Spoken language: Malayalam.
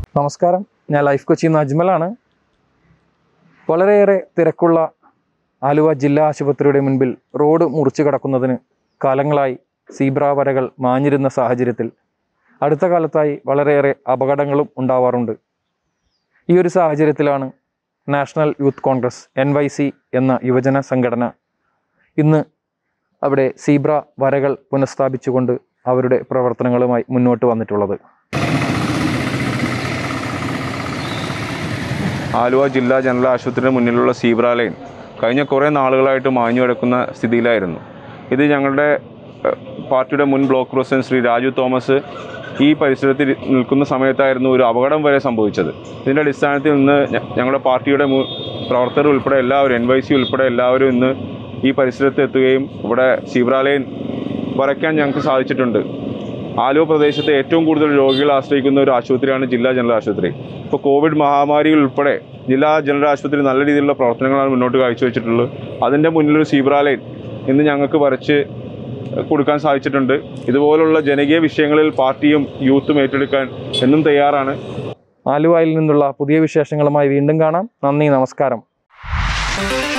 നമസ്കാരം ഞാൻ ലൈഫ് കൊച്ചി നിന്ന് അജ്മലാണ് വളരെയേറെ തിരക്കുള്ള ആലുവ ജില്ലാ ആശുപത്രിയുടെ മുൻപിൽ റോഡ് മുറിച്ചു കടക്കുന്നതിന് കാലങ്ങളായി സീബ്ര വരകൾ മാഞ്ഞിരുന്ന സാഹചര്യത്തിൽ അടുത്ത കാലത്തായി വളരെയേറെ അപകടങ്ങളും ഉണ്ടാവാറുണ്ട് ഈ ഒരു സാഹചര്യത്തിലാണ് national youth congress N Y C എന്ന യുവജന സംഘടന ഇന്ന് അവിടെ സീബ്ര വരകൾ പുനഃസ്ഥാപിച്ചുകൊണ്ട് അവരുടെ പ്രവർത്തനങ്ങളുമായി മുന്നോട്ട് വന്നിട്ടുള്ളത് ആലുവ ജില്ലാ ജനറൽ ആശുപത്രിയുടെ മുന്നിലുള്ള സീബ്ര ലൈൻ കഴിഞ്ഞ കുറേ നാളുകളായിട്ട് മാഞ്ഞു കിടക്കുന്ന സ്ഥിതിയിലായിരുന്നു ഇത് ഞങ്ങളുടെ ഏഹ്, പാർട്ടിയുടെ മുൻ block president Shri Raju Thomas ഈ പരിസരത്തിൽ നിൽക്കുന്ന സമയത്തായിരുന്നു ഒരു അപകടം വരെ സംഭവിച്ചത് ഇതിൻ്റെ അടിസ്ഥാനത്തിൽ ഇന്ന് ഞ- ഞങ്ങളുടെ പാർട്ടിയുടെ മു- പ്രവർത്തകർ ഉൾപ്പെടെ എല്ലാവരും എൻ വൈ സി ഉൾപ്പെടെ എല്ലാവരും ഇന്ന് ഈ പരിസരത്ത് എത്തുകയും ഇവിടെ സീബ്ര ലൈൻ വരയ്ക്കാൻ ഞങ്ങൾക്ക് സാധിച്ചിട്ടുണ്ട് ആലുവ പ്രദേശത്തെ ഏറ്റവും കൂടുതൽ രോഗികൾ ആശ്രയിക്കുന്ന ഒരു ആശുപത്രിയാണ് ജില്ലാ ജനറൽ ആശുപത്രി ഇപ്പോൾ കോവിഡ് മഹാമാരിയിൽ ഉൾപ്പെടെ ജില്ലാ ജനറൽ ആശുപത്രി നല്ല രീതിയിലുള്ള പ്രവർത്തനങ്ങളാണ് മുന്നോട്ട് കാഴ്ചവെച്ചിട്ടുള്ളത് അതിൻ്റെ മുന്നിലൊരു സീബ്ര ലൈൻ ഇന്ന് ഞങ്ങൾക്ക് വരച്ച് കൊടുക്കാൻ സാധിച്ചിട്ടുണ്ട് ഇതുപോലുള്ള ജനകീയ വിഷയങ്ങളിൽ പാർട്ടിയും യൂത്തും ഏറ്റെടുക്കാൻ എന്നും തയ്യാറാണ് ആലുവയിൽ നിന്നുള്ള പുതിയ വിശേഷങ്ങളുമായി വീണ്ടും കാണാം നന്ദി നമസ്കാരം